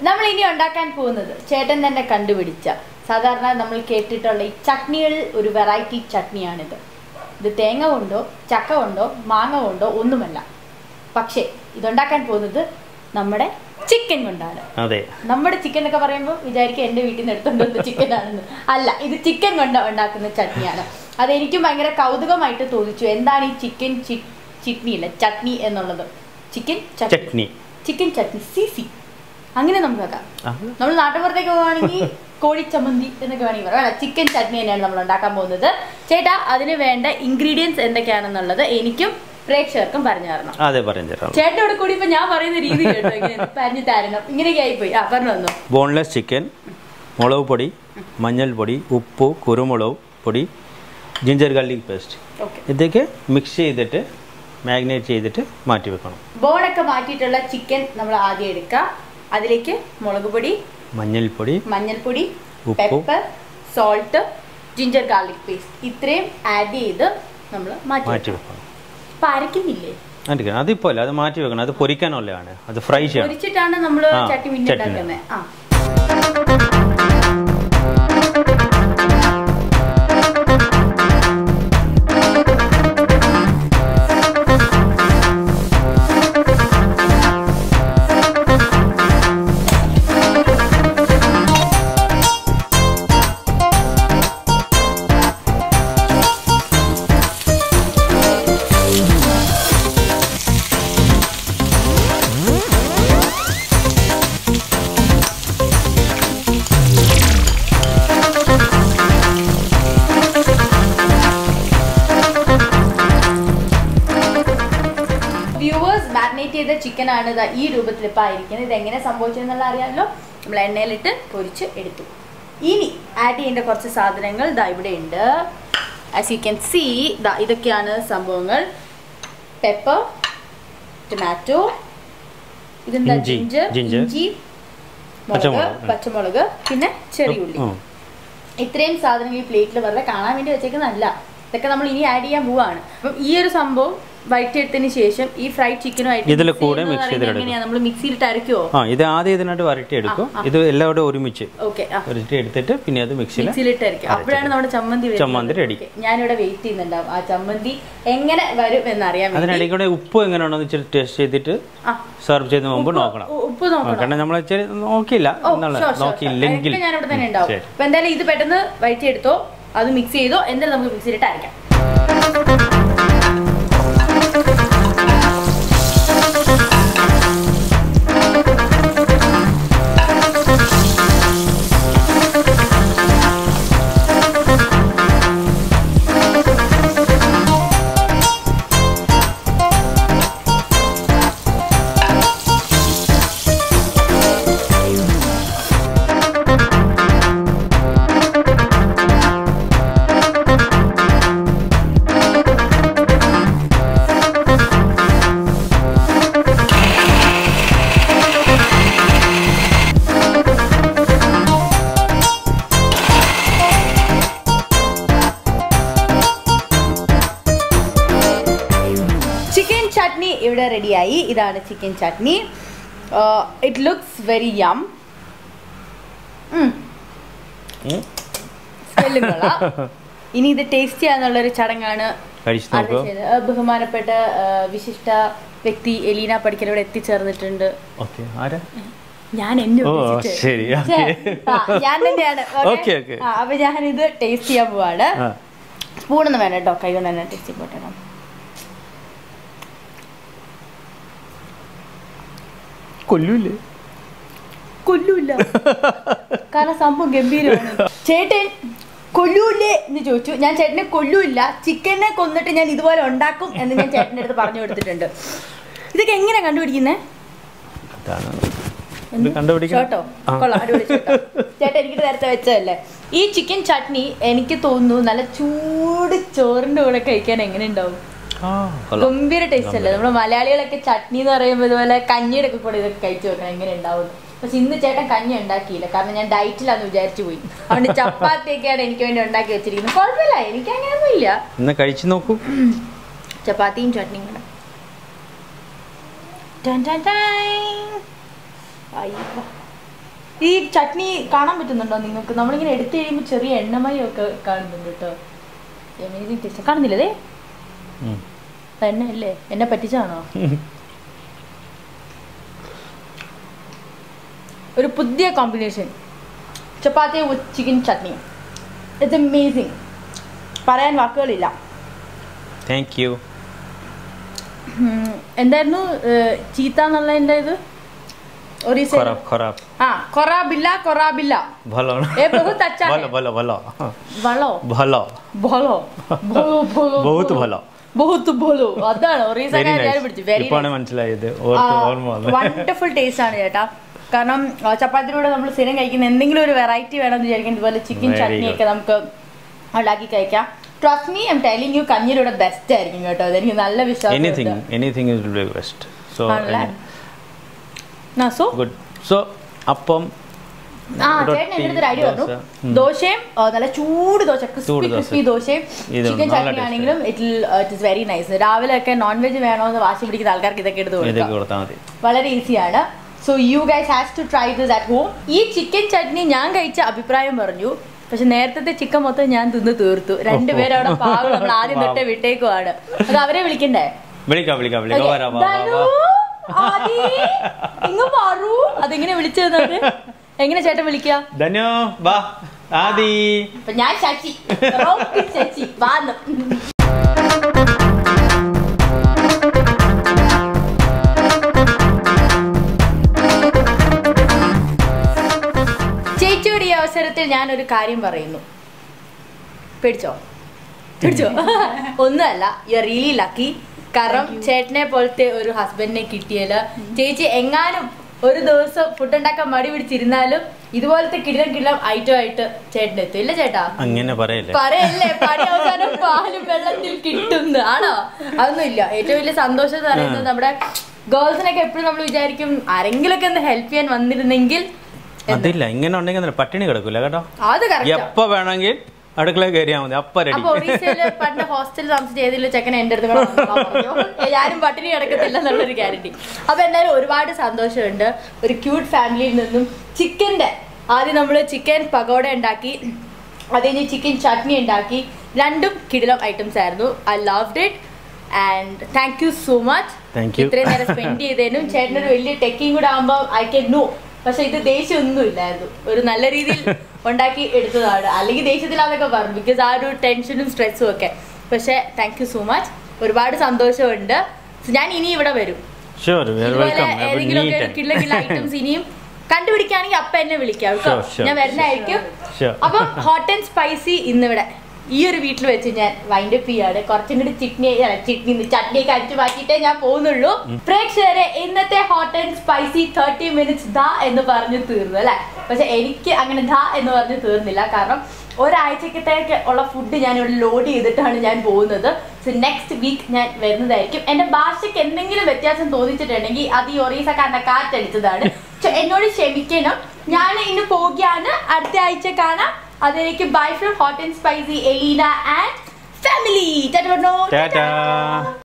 നമ്മൾ ഇനി ഉണ്ടാക്കാൻ പോകുന്നത് ചേട്ടൻ തന്നെ കണ്ടുപിടിച്ച സാധാരണ നമ്മൾ കേട്ടിട്ടുള്ള ഈ ചട്നികളിൽ ഒരു വെറൈറ്റി ചട്നിയാണിത് ഇത് തേങ്ങ കൊണ്ടോ ചക്ക കൊണ്ടോ മാങ്ങ കൊണ്ടോ ഒന്നുമല്ല പക്ഷേ ഇതുണ്ടാക്കാൻ പോകുന്നത് നമ്മുടെ ചിക്കൻ കൊണ്ടാണ് അതെ നമ്മുടെ ചിക്കൻ എന്നൊക്കെ പറയുമ്പോൾ വിചാരിക്കും എൻ്റെ വീട്ടിൽ നിന്ന് എടുത്തോണ്ട് വന്ന ചിക്കൻ ആണെന്ന് അല്ല ഇത് ചിക്കൻ കൊണ്ട് ഉണ്ടാക്കുന്ന ചട്നിയാണ് അത് എനിക്കും ഭയങ്കര കൗതുകമായിട്ട് തോന്നിച്ചു എന്താണ് ഈ ചിക്കൻ ചിറ്റ്നി അല്ല ചട്നി എന്നുള്ളത് ചിക്കൻ ചട്നി ചിക്കൻ ചട്നി സി സി അങ്ങനെ നമുക്ക് വെക്കാം ആ, നമ്മൾ നാട്ടുപുറത്തേക്ക് പോവുകയാണെങ്കിൽ കോഴി ചമ്മന്തി എന്നൊക്കെ വേണമെങ്കിൽ പറയാം അല്ല ചിക്കൻ ചട്നി തന്നെയാണ് നമ്മൾ ഉണ്ടാക്കാൻ പോകുന്നത് ചേട്ടാ അതിന് വേണ്ട ഇൻഗ്രീഡിയൻസ് എന്തൊക്കെയാണെന്നുള്ളത് എനിക്കും പ്രേക്ഷകർക്കും പറഞ്ഞു തരണം അതെ പറഞ്ഞു തരാം ചേട്ടനോട് കൂടി ഇപ്പൊ ഞാൻ പറയുന്ന രീതി കേട്ടോ ഇങ്ങനെ പറഞ്ഞു തരണം ഇങ്ങനെയൊക്കെ ആയിപ്പോയി ആ പറഞ്ഞു തന്നു ബോൺലെസ് ചിക്കൻ മുളക് പൊടി മഞ്ഞൾപ്പൊടി ഉപ്പ് കുരുമുളക് പൊടി ജിഞ്ചർ ഗാർലിക് പേസ്റ്റ് ഓക്കെ ഇതൊക്കെ മിക്സ് ചെയ്തിട്ട് മാഗ്നേറ്റ് ചെയ്തിട്ട് മാറ്റി വെക്കണം ബോണൊക്കെ മാറ്റിയിട്ടുള്ള ചിക്കൻ നമ്മൾ ആദ്യം എടുക്കുക അതിലേക്ക് മുളക് പൊടി മഞ്ഞൾപ്പൊടി മഞ്ഞൾപ്പൊടി ഉപ്പ്. Pepper salt ginger garlic paste ഇത്രയും ആഡ് ചെയ്ത് നമ്മൾ മാറ്റി മാറ്റി വെക്കണം. വെക്കണം ഇപ്പൊ അരയ്ക്കുന്നില്ലേ അടിക്കണം അതിപ്പോ അല്ല അത് മാറ്റി വെക്കണം അത് പൊരിക്കാനുള്ളതാണ് അത് ഫ്രൈ ചെയ്യണം പൊരിച്ചിട്ടാണ് നമ്മൾ ആ, ചട്ടി പിന്നെ ചട്നി. ഉണ്ടാക്കുന്നത് ആ വ്യൂവേഴ്സ് മാരിനേറ്റ് ചെയ്ത ചിക്കൻ ആണ് ഇതാ ഈ രൂപത്തിൽ ഇപ്പം ആയിരിക്കുന്നത് ഇത് എങ്ങനെ സംഭവിച്ചതെന്നുള്ള അറിയാമല്ലോ നമ്മൾ എണ്ണയിലിട്ട് പൊരിച്ച് എടുത്തു ഇനി ആഡ് ചെയ്യേണ്ട കുറച്ച് സാധനങ്ങൾ ഇതാ ഇവിടെ ഉണ്ട് ആസ് യു ക്യാൻ സീ ഇതാ ഇതൊക്കെയാണ് സംഭവങ്ങൾ പെപ്പർ ടൊമാറ്റോ ഇതെന്താ ഇഞ്ചി, ജിഞ്ചർ ginger, ഇഞ്ചി മുളക് പച്ചമുളക്. പച്ചമുളക് പിന്നെ ചെറിയ ഉള്ളി ഉം. ഇത്രയും സാധനങ്ങൾ ഈ പ്ലേറ്റിൽ വെറുതെ കാണാൻ വേണ്ടി വെച്ചേക്കുന്നതല്ല ഇതൊക്കെ നമ്മൾ ഇനി ആഡ് ചെയ്യാൻ പോവാണ് അപ്പം ഈ ഒരു സംഭവം വഴറ്റിയെടുത്തതിന് ശേഷം ഈ ഫ്രൈഡ് ചിക്കനുമായിട്ട് ഇതില് കൂടെ mix ചെയ്തെടുക്കും. എങ്ങനെയാ നമ്മൾ മിക്സിയിലിട്ട് അരയ്ക്കുവോ ആ ഇത് ആദ്യം ഇതിനായിട്ട് വരട്ടി എടുക്കും ആ, ആ. ഇത് എല്ലാം കൂടെ ഒരുമിച്ച് ഓക്കെ ആ വരട്ടി എടുത്തിട്ട് പിന്നെ അത് മിക്സിയിൽ മിക്സിയിലിട്ട് അരയ്ക്കും അപ്പോഴാണ് നമ്മുടെ ചമ്മന്തി വരുന്നത്. ചമ്മന്തി ready. Okay. ഞാനിവിടെ വെയിറ്റ് ചെയ്യുന്നുണ്ടാവും ആ ചമ്മന്തി എങ്ങനെ വരും എന്നറിയാൻ വേണ്ടി അതിനിടയിൽ കൂടെ ഉപ്പ് എങ്ങനെയാണെന്ന് വെച്ചിട്ട് ടേസ്റ്റ് ചെയ്തിട്ട് ആ സെർവ് ചെയ്യുന്ന മുമ്പ് ഉപ്പ്- നോക്കണം ഉ- ഉപ്പ് നോക്കണം കാരണം നമ്മൾ ഇച്ചിരി നോക്കിയില്ല ഓ, എന്നുള്ളത് sure, sure, sure. നോക്കിയില്ലെങ്കിൽ അതൊക്കെ ഞാനിവിടെ തന്നെ ഉണ്ടാവും ശരി. അപ്പൊ എന്തായാലും ഇത് പെട്ടെന്ന് വഴറ്റിയെടുത്തോ അത് മിക്സ് ചെയ്തോ എന്തായാലും നമുക്ക് മിക്സിയിലിട്ട് അരയ്ക്കാം ചിക്കൻ ചട്നി ഇവിടെ റെഡിയായി ഇതാണ് chicken chutney it looks very yummy. സ്മെല്ലും കൊള്ളാം ഇനി ഇത് ടേസ്റ്റ് ചെയ്യാന്നുള്ളൊരു ചടങ്ങാണ് കഴിച്ച് ആരുടെ നോക്കൂ ചെയ്തത്? ആ, ബഹുമാനപ്പെട്ട ആ, വിശിഷ്ട വ്യക്തി എലീന പടിക്കൽ ഇവിടെ എത്തിച്ചേർന്നിട്ടുണ്ട് ഓക്കെ ആരാ ഞാൻ എന്നെ ഓ, ഉദ്ദേശിച്ച്. ശരി, ഛേ, okay. ആ, ഞാൻ തന്നെയാണ് Okay, Okay? okay. ആ, അപ്പൊ ഞാനിത് ടേസ്റ്റ് ചെയ്യാൻ പോവാണ് ആ. സ്പൂണൊന്നും വേണ്ട കേട്ടോ കൈ കൊണ്ട് തന്നെ ടേസ്റ്റ് പോട്ടെ കൊല്ലൂല്ലേ കൊല്ലൂല്ല കാരണം സംഭവം ഗംഭീരമാണ് ചേട്ടൻ കൊല്ലൂല്ലേ എന്ന് ചോദിച്ചു ഞാൻ ചേട്ടനെ കൊല്ലൂല്ല ചിക്കനെ കൊന്നിട്ട് ഞാൻ ഇതുപോലെ ഉണ്ടാക്കും എന്ന് ഞാൻ ചേട്ടൻ്റെ അടുത്ത് പറഞ്ഞു കൊടുത്തിട്ടുണ്ട് ഇതൊക്കെ എങ്ങനെ കണ്ടുപിടിക്കുന്നേ അതാണ് ഇത് കണ്ടുപിടിക്കണം കേട്ടോ ആ. കൊള്ളാം അടിപൊളി ചേട്ടാ ചേട്ടാ എനിക്ക് നേരത്തെ വെച്ചതല്ലേ ഈ ചിക്കൻ ചട്നി എനിക്ക് തോന്നുന്നു നല്ല ചൂട് ചോറിന്റെ കൂടെ കഴിക്കാൻ എങ്ങനെ ഉണ്ടാവും ആ, കൊള്ളാം. ഗംഭീര ടേസ്റ്റ് അല്ലേ നമ്മുടെ മലയാളികളൊക്കെ ചട്നി എന്ന് പറയുമ്പോൾ ഇതുപോലെ കഞ്ഞിയുടെ ഒക്കെ കൂടെ ഇതൊക്കെ കഴിച്ചു നോക്കണം എങ്ങനെ ഉണ്ടാവും പക്ഷെ ഇന്ന് ചേട്ടൻ കഞ്ഞി ഉണ്ടാക്കിയില്ല കാരണം ഞാൻ ഡയറ്റിലാന്ന് വിചാരിച്ചു പോയി അതുകൊണ്ട് ചപ്പാത്തിയൊക്കെയാണ് എനിക്ക് വേണ്ടി ഉണ്ടാക്കി വെച്ചിരിക്കുന്നത് കുഴപ്പമില്ല എനിക്ക് അങ്ങനെയൊന്നും ഇല്ല ഒന്ന് കഴിച്ചു നോക്കൂ ചപ്പാത്തിയും ചട്നിയും കൂടെ ടൻ ടൻ ടൈ. അയ്യോ. ഈ ചട്നി കാണാൻ പറ്റുന്നുണ്ടോ നിങ്ങൾക്ക് നമ്മളിങ്ങനെ എടുത്തു കഴിയുമ്പോൾ ചെറിയ എണ്ണമയം ഒക്കെ കാണുന്നുണ്ട് കേട്ടോ അമേസിങ് ടേസ്റ്റ് കാണുന്നില്ലേ ഉം. എണ്ണ അല്ലേ എന്നെ പറ്റിച്ചാണോ ഒരു പുതിയ combination chapati with chicken chutney it's amazing പറയാൻ വാക്കുകളില്ല താങ്ക് യു ഉം, എന്തായിരുന്നു ഏഹ്, ചീത്ത എന്നുള്ളതിൻ്റെ ഇത് ഒറീസ ଖରାପ ଖରାପ ആ കൊറാബില്ല കൊറാബില്ല ଭଲ ନା? ଏ ବହୁତ अच्छा ଭଲ है। ଭଲ ଭଲ വളോ ଭଲ ഭലോ ഭലോ ഭലോ ବହୁତ ଭଲ ബഹുത്ത് ഭലോ അതാണ് വെരി ഒറീസക്കാർ പിടിച്ചു വെരി ഇപ്പാണ് മനസ്സിലായത് ഓർത്ത് ഓർമ്മ വന്നത് വണ്ടർഫുൾ ടേസ്റ്റ് ആണ് ചേട്ടാ കാരണം ആ, ചപ്പാത്തിയുടെ നമ്മൾ സ്ഥിരം കഴിക്കുന്ന എന്തെങ്കിലും ഒരു വെറൈറ്റി വേണമെന്ന് വിചാരിക്കും ഇതുപോലെ ചിക്കൻ Very ചട്നി ഒക്കെ നമുക്ക് ഉണ്ടാക്കി കഴിക്കാം trust me I'm telling you കഞ്ഞിയുടെ ബെസ്റ്റ് ആയിരിക്കും കേട്ടോ അതെനിക്ക് നല്ല വിശ്വാസം anything anything is be best so so good so അപ്പം ആ റൊട്ടി, ചേട്ടൻ എൻ്റെ അടുത്ത് ഒരു ഐഡിയ പറഞ്ഞു ദോശ. ഉം. ദോശയും ആ, നല്ല ചൂട് ദോശ ക്രിസ്പി ചൂട് ദോശ. ക്രിസ്പി ദോശയും ഇത് ചിക്കൻ നല്ല ചട്നി taste ആണെങ്കിലും it it is very nice രാവിലെ ഒക്കെ നോൺ വെജ് വേണമെന്ന് വാശി പിടിക്കുന്ന ആൾക്കാർക്ക് ഇതൊക്കെ എടുത്ത് ഇതൊക്കെ കൊടുക്കാം കൊടുത്താൽ മതി വളരെ ഈസിയാണ് so you guys has to try this at home ഈ ചിക്കൻ ചട്നി ഞാൻ കഴിച്ച അഭിപ്രായം പറഞ്ഞു പക്ഷെ നേരത്തെ ചിക്കൻ മൊത്തം ഞാൻ തിന്ന് തീർത്തു രണ്ടുപേരും അവിടെ പാവം നമ്മൾ ആദ്യം തൊട്ടേ വിട്ടേക്കുവാണ് അത് അവരെ വിളിക്കണ്ടേ വിളിക്കാം വിളിക്കാം വിളിക്കാം Okay. വരാം വാ, വാ, ധനു, വാ. ആദി, ഇങ്ങ് മാറൂ അതെങ്ങനെ വിളിച്ചത് എങ്ങനെ ചേട്ടൻ വിളിക്കുക ധന്യോ വാ ആദി അപ്പൊ ഞാൻ ശശി റോക്കി ശശി വാന്ന് ചേച്ചിയുടെ ഈ അവസരത്തിൽ ഞാൻ ഒരു കാര്യം പറയുന്നു പേടിച്ചോ പേടിച്ചോ ഒന്നുമല്ല യു ആർ റിയലി ലക്കി കാരണം ചേട്ടനെ പോലത്തെ ഒരു ഹസ്ബൻഡിനെ കിട്ടിയാല് ചേച്ചി എങ്ങാനും ഒരു ദിവസം ഫുഡ് ഉണ്ടാക്കാൻ മടി പിടിച്ചിരുന്നാലും ഇതുപോലത്തെ കിടിലം കിടിലം ഐറ്റം ആയിട്ട് ചേട്ടൻ എത്തും ഇല്ല ചേട്ടാ അങ്ങനെ പറയല്ലേ പറയല്ലേ പണി അവസാനം പാലും വെള്ളത്തിൽ കിട്ടുന്നു ആണോ അതൊന്നുമില്ല ഏറ്റവും വലിയ സന്തോഷം എന്ന് പറയുന്നത് നമ്മുടെ ഗേൾസിനൊക്കെ എപ്പോഴും നമ്മൾ വിചാരിക്കും ആരെങ്കിലൊക്കെ ഒന്ന് ഹെൽപ്പ് ചെയ്യാൻ വന്നിരുന്നെങ്കിൽ എന്ന്. അതില്ല ഇങ്ങനെ ഉണ്ടെങ്കിൽ അന്നേരം പട്ടിണി കിടക്കൂല കേട്ടോ അത് കറക്റ്റ് എപ്പോ വേണമെങ്കിൽ അടുക്കള കയറിയാൽ മതി അപ്പ റെഡി അപ്പൊ ഒറീസയില് പണ്ട് ഹോസ്റ്റലിൽ താമസിച്ച ഏതെങ്കിലും ചെക്കൻ എന്റെ അടുത്ത് കൂടെ വന്നോളാൻ പറഞ്ഞു. ഞാനും പട്ടിണി കിടക്കത്തില്ല എന്നുള്ളൊരു ഗ്യാരണ്ടി അപ്പൊ എന്തായാലും ഒരുപാട് സന്തോഷമുണ്ട് ഒരു ക്യൂട്ട് ഫാമിലിയിൽ നിന്നും ചിക്കന്റെ ആദ്യം നമ്മൾ ചിക്കൻ പകോട ഉണ്ടാക്കി അത് കഴിഞ്ഞ് ചിക്കൻ ചട്നി ഉണ്ടാക്കി രണ്ടും കിടിലം ഐറ്റംസ് ആയിരുന്നു I loved it and thank you so much Thank you. ഇത്രയും നേരം സ്പെൻഡ് ചെയ്തതിനും ചേട്ടനൊരു വലിയ ടെക്കിയും കൂടെ ആകുമ്പോൾ ഐ കെൻ നോ പക്ഷെ ഇത് ദേഷ്യമൊന്നും ഇല്ലായിരുന്നു ഒരു നല്ല രീതിയിൽ ഉണ്ടാക്കി എടുത്തതാണ് അല്ലെങ്കിൽ ദേഷ്യത്തിലാന്നൊക്കെ പറഞ്ഞു ബിക്കോസ് ആ ഒരു ടെൻഷനും സ്ട്രെസ്സും ഒക്കെ പക്ഷെ താങ്ക് യു സോ മച്ച് ഒരുപാട് സന്തോഷമുണ്ട് So, ഞാൻ ഇനി ഇവിടെ വരും ഷുവർ ഇതുപോലെ വെൽക്കം ഏതെങ്കിലും ഒക്കെ നീറ്റ് കിള്ള കിള്ള ഐറ്റംസ് ഇനിയും കണ്ടുപിടിക്കുകയാണെങ്കിൽ അപ്പൊ എന്നെ വിളിക്കാം കേട്ടോ Sure, sure, ഞാൻ വരുന്നതായിരിക്കും Sure. അപ്പം ഹോട്ട് ആൻഡ് സ്പൈസി ഇന്നിവിടെ ഈ ഒരു വീട്ടിൽ വെച്ച് ഞാൻ വൈൻഡ് അപ്പ് ചെയ്യാണ് കുറച്ചും കൂടി ചിട്നി അല്ല ചിട്നി ചട്നി ഒക്കെ അടിച്ചു മാറ്റിയിട്ടേ ഞാൻ പോകുന്നുള്ളൂ പ്രേക്ഷകരെ ഇന്നത്തെ hot and spicy thirty minutes ദാ എന്ന് പറഞ്ഞു തീർന്നു അല്ലെ പക്ഷെ എനിക്ക് അങ്ങനെ ദാ എന്ന് പറഞ്ഞു തീർന്നില്ല കാരണം ഒരാഴ്ചക്കത്തേക്ക് ഉള്ള ഫുഡ് ഞാൻ ഇവിടെ ലോഡ് ചെയ്തിട്ടാണ് ഞാൻ പോകുന്നത് സോ നെക്സ്റ്റ് വീക്ക് ഞാൻ വരുന്നതായിരിക്കും എന്റെ ഭാഷയ്ക്ക് എന്തെങ്കിലും വ്യത്യാസം തോന്നിച്ചിട്ടുണ്ടെങ്കിൽ അത് ഈ ഒറീസക്കാരന്റെ കാറ്റടിച്ചതാണ് So, എന്നോട് ക്ഷമിക്കണം ഞാൻ ഇന്ന് പോവുകയാണ് അടുത്ത ആഴ്ച കാണാം അതിലേക്ക് bye from hot and spicy Elina and family Tata